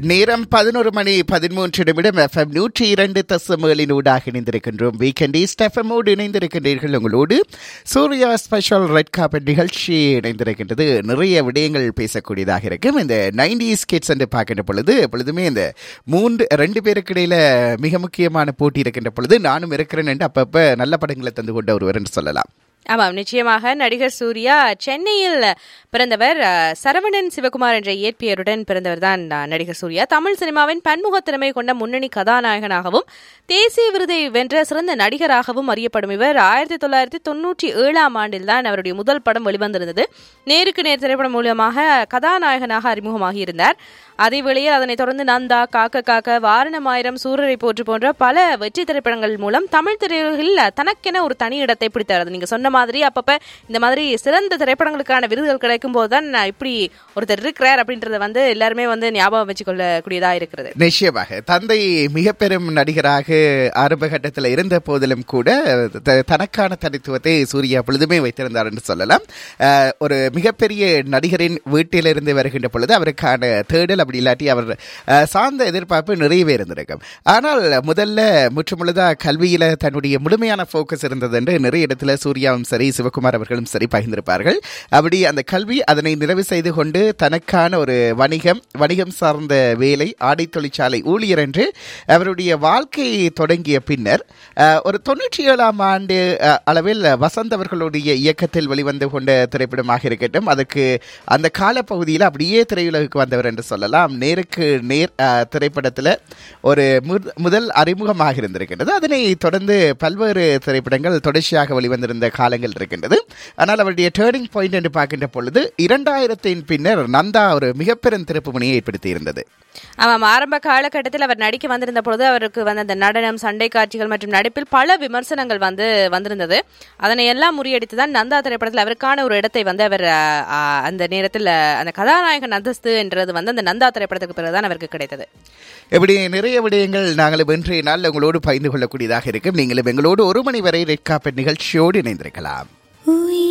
நேரம் பதினோரு மணி பதிமூன்று நிமிடம் எஃப்எம் நூற்றி இரண்டு தசமகளின் ஊடாக இணைந்திருக்கின்றோம் வீக்கெண்ட் ஈஸ்ட் எஃப்எம்மோடு இணைந்திருக்கின்றீர்கள் உங்களோடு சூர்யா ஸ்பெஷல் ரெட் கார்பெட் நிகழ்ச்சி இணைந்திருக்கின்றது நிறைய விடயங்கள் பேசக்கூடியதாக இருக்கும் இந்த நைன்டிஸ் கிட்ஸ் என்று பார்க்கின்ற பொழுது எப்பொழுதுமே இந்த மூன்று ரெண்டு பேருக்கு இடையில மிக முக்கியமான போட்டி இருக்கின்ற பொழுது நானும் இருக்கிறேன் என்று அப்பப்ப நல்ல படங்களை தந்து கொண்டு ஒருவர் என்று சொல்லலாம் ஆமாம் நிச்சயமாக நடிகர் சூர்யா சென்னையில் பிறந்தவர் அஹ், சரவணன் சிவகுமார் என்ற இயற்பெயருடன் பிறந்தவர் தான் அஹ், நடிகர் சூர்யா தமிழ் சினிமாவின் பன்முகத் திறமை கொண்ட முன்னணி கதாநாயகனாகவும் தேசிய விருதை வென்ற சிறந்த நடிகராகவும் அறியப்படும் இவர் ஆயிரத்தி தொள்ளாயிரத்தி தொன்னூற்றி ஏழாம் ஆண்டில் தான் அவருடைய முதல் படம் வெளிவந்திருந்தது நேருக்கு நேர் திரைப்படம் மூலமாக கதாநாயகனாக அறிமுகமாகி இருந்தார் அதே வேளையில் அதனைத் தொடர்ந்து நந்தா காக்க காக்க வாரணமாயிரம் சூரரை போற்று போன்ற பல வெற்றி திரைப்படங்கள் மூலம் தமிழ் திரையுலகில் தனக்கென ஒரு தனி இடத்தை பிடித்தார் அது நீங்க சொன்ன மாதிரி அப்பப்ப இந்த மாதிரி சிறந்த திரைப்படங்களுக்கான விருதுகள் கிடைக்கும் போதுதான் இப்படி ஒருத்தர் இருக்கிறார் அப்படின்றத வந்து எல்லாருமே வந்து ஞாபகம் வச்சுக்கொள்ளக்கூடியதா இருக்கிறது நிச்சயமாக தந்தை மிக பெரும் நடிகராக ஆரம்ப கட்டத்தில் இருந்த போதிலும் கூட த- தனக்கான தனித்துவத்தை சூர்யா பொழுதுமே வைத்திருந்தார் என்று சொல்லலாம் அஹ், ஒரு மிகப்பெரிய நடிகரின் வீட்டிலிருந்து வருகின்ற பொழுது அவருக்கான தேடல் அப்படி இல்லாட்டி அவர் அஹ், சார்ந்த எதிர்பார்ப்பு நிறையவே இருந்திருக்கும் ஆனால் முதல்ல முற்றுமுழுதா கல்வியில தன்னுடைய முழுமையான ஃபோக்கஸ் இருந்தது என்று நிறைய இடத்துல சூர்யாவும் சரி சிவகுமார் அவர்களும் சரி பகிர்ந்திருப்பார்கள் அப்படி அந்த கல்வி அதனை நிறைவு செய்து கொண்டு தனக்கான ஒரு வணிகம் வணிகம் சார்ந்த வேலை ஆடை தொழிற்சாலை ஊழியர் என்று அவருடைய வாழ்க்கை தொடங்கிய பின்னர் அஹ், ஒரு தொண்ணூற்றி ஏழாம் ஆண்டு அஹ், அளவில் வசந்த் அவர்களுடைய இயக்கத்தில் வெளிவந்து கொண்ட திரைப்படமாக இருக்கட்டும் அதற்கு அந்த காலப்பகுதியில் அப்படியே திரையுலகுக்கு வந்தவர் என்று சொல்லலாம் நேருக்கு நேர் அஹ், திரைப்படத்தில் ஒரு முத- முதல் அறிமுகமாக இருந்திருக்கின்றது அதனை தொடர்ந்து பல்வேறு திரைப்படங்கள் தொடர்ச்சியாக வெளிவந்திருந்த காலங்கள் இருக்கின்றது ஆனால் அவருடைய டேர்னிங் பாயிண்ட் என்று பார்க்கின்ற பொழுது இரண்டாயிரத்தின் பின்னர் நந்தா ஒரு மிகப்பெரும் திருப்பு முனையை ஏற்படுத்தி இருந்தது ஆமாம் ஆரம்ப காலகட்டத்தில் அவர் நடிக்க வந்திருந்த பொழுது அவருக்கு வந்து அந்த நடனம் சண்டை காட்சிகள் மற்றும் நடிப்பில் பல விமர்சனங்கள் வந்து வந்திருந்தது அதனை எல்லாம் முறியடித்து தான் நந்தா திரைப்படத்தில் அவருக்கான ஒரு இடத்தை வந்து அவர் அஹ், அஹ், அந்த நேரத்தில் அந்த கதாநாயகன் அந்தஸ்து என்றது வந்து அந்த நந்தா திரைப்படத்துக்கு பிறகுதான் அவருக்கு கிடைத்தது இப்படி நிறைய விடயங்கள் நாங்களும் இன்றைய நாள் உங்களோடு பகிர்ந்து கொள்ளக்கூடியதாக இருக்கும் நீங்களும் எங்களோடு ஒரு மணி வரை ரெட் காப்பெட் நிகழ்ச்சியோடு இணைந்திருக்கலாம்